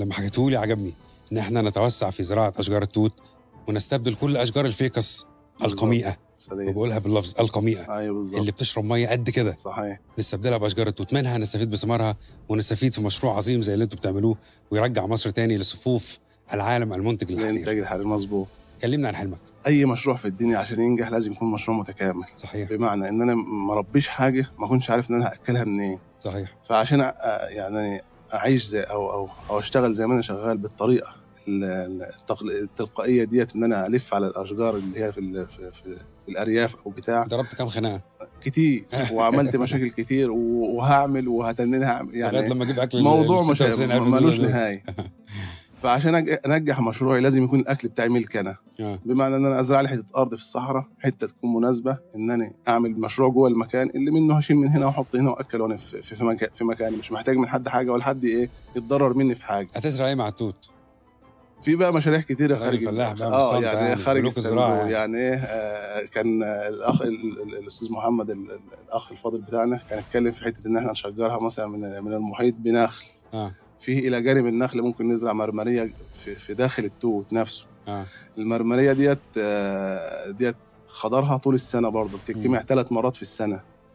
لما حكيته لي عجبني ان احنا نتوسع في زراعه اشجار التوت ونستبدل كل اشجار الفيكس القميئه صحيح وبقولها باللفظ القميئه ايوه بالظبط اللي بتشرب ميه قد كده صحيح نستبدلها باشجار التوت منها نستفيد بثمارها ونستفيد في مشروع عظيم زي اللي انتوا بتعملوه ويرجع مصر تاني لصفوف العالم المنتج الانتاج للحرير الحراري مظبوط كلمنا عن حلمك اي مشروع في الدنيا عشان ينجح لازم يكون مشروع متكامل صحيح بمعنى ان انا ما ربيش حاجه ما كنتش عارف ان انا هاكلها منين صحيح فعشان أ- يعني اعيش زي او او او اشتغل زي ما انا شغال بالطريقه ال- ال- التقل- التلقائيه ديت ان انا الف على الاشجار اللي هي في ال- في, في, في الارياف او بتاع ضربت كام خناقه كتير وعملت مشاكل كتير و- وهعمل وهتنين هعمل لغايه يعني لما اجيب اكل موضوع ال مش 96,000 ملوش دول. نهايه فعشان أج- انجح مشروعي لازم يكون الاكل بتاعي ملك انا آه. بمعنى ان انا ازرع لي حته ارض في الصحراء حته تكون مناسبه ان انا اعمل مشروع جوه المكان اللي منه هشيل من هنا واحط هنا واكل وانا في في, في, مكان في مكاني مش محتاج من حد حاجه ولا حد ايه يتضرر مني في حاجه هتزرع ايه مع التوت؟ في بقى مشاريع كتيره راجل خارج فلاح بقى اه بالصمت يعني, يعني، خارج ملوك الزراعة الصندوق يعني. يعني ايه آه كان آه، الاخ ال- ال- الاستاذ محمد ال- ال- الاخ الفاضل بتاعنا كان اتكلم في حته ان احنا نشجرها مثلا من من المحيط بنخل اه فيه الى جانب النخل ممكن نزرع مرمريه في, في داخل التوت نفسه اه المرمريه ديت آه، ديت خضرها طول السنه برضه بتجتمع ثلاث مرات في السنه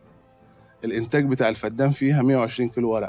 الانتاج بتاع الفدان فيها 120 كيلو ورق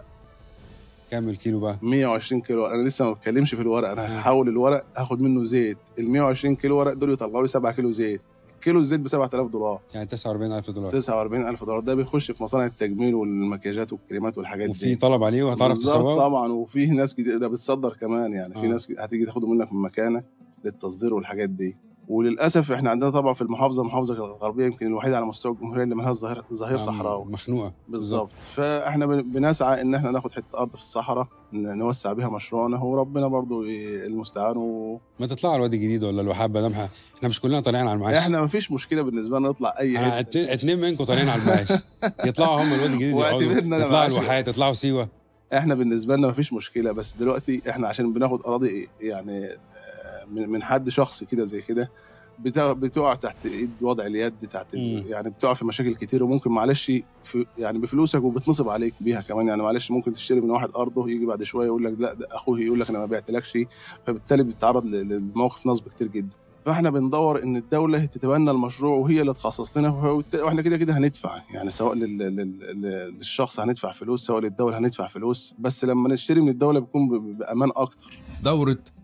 كام الكيلو بقى؟ 120 كيلو ورق. انا لسه ما بتكلمش في الورق انا آه. هحول الورق هاخد منه زيت ال 120 كيلو ورق دول يطلعوا لي 7 كيلو زيت كيلو الزيت ب 7000 دولار يعني 49000 دولار 49000 دولار ده بيخش في مصانع التجميل والمكياجات والكريمات والحاجات وفي دي طلب عليه وهتعرف بالظبط تسوقه طبعا وفي ناس كتير ده بتصدر كمان يعني في آه. ناس هتيجي تاخده منك من مكانك للتصدير والحاجات دي وللاسف احنا عندنا طبعا في المحافظه المحافظه الغربيه يمكن الوحيده على مستوى الجمهوريه اللي مالهاش ظهير ظهير نعم، صحراوي مخنوقه بالظبط فاحنا بن- بنسعى ان احنا ناخد حته ارض في الصحراء ن- نوسع بيها مشروعنا وربنا برضو ي- المستعان و... ما تطلعوا الوادي الجديد ولا الوحاب ما دام احنا إحنا مش كلنا طالعين على المعاش احنا ما فيش مشكله بالنسبه لنا نطلع اي انا حته اتنين اتنين منكم طالعين على المعاش يطلعوا هم الوادي الجديد يقعدوا واعتبرنا أنا يطلعوا معاش. الواحات يطلعوا سيوه احنا بالنسبه لنا ما فيش مشكله بس دلوقتي احنا عشان بناخد اراضي يعني آه، من من حد شخصي كده زي كده بتا- بتقع تحت ايد وضع اليد تحت ال- مم. يعني بتقع في مشاكل كتير وممكن معلش في يعني بفلوسك وبتنصب عليك بيها كمان يعني معلش ممكن تشتري من واحد ارضه يجي بعد شويه يقول لك لا ده اخوه يقول لك انا ما بعتلكش فبالتالي بتتعرض ل- لموقف نصب كتير جدا فاحنا بندور ان الدوله تتبنى المشروع وهي اللي تخصص لنا وهو- واحنا كده كده هندفع يعني سواء لل- لل- لل- للشخص هندفع فلوس سواء للدوله هندفع فلوس بس لما نشتري من الدوله بيكون ب- بامان اكتر دورة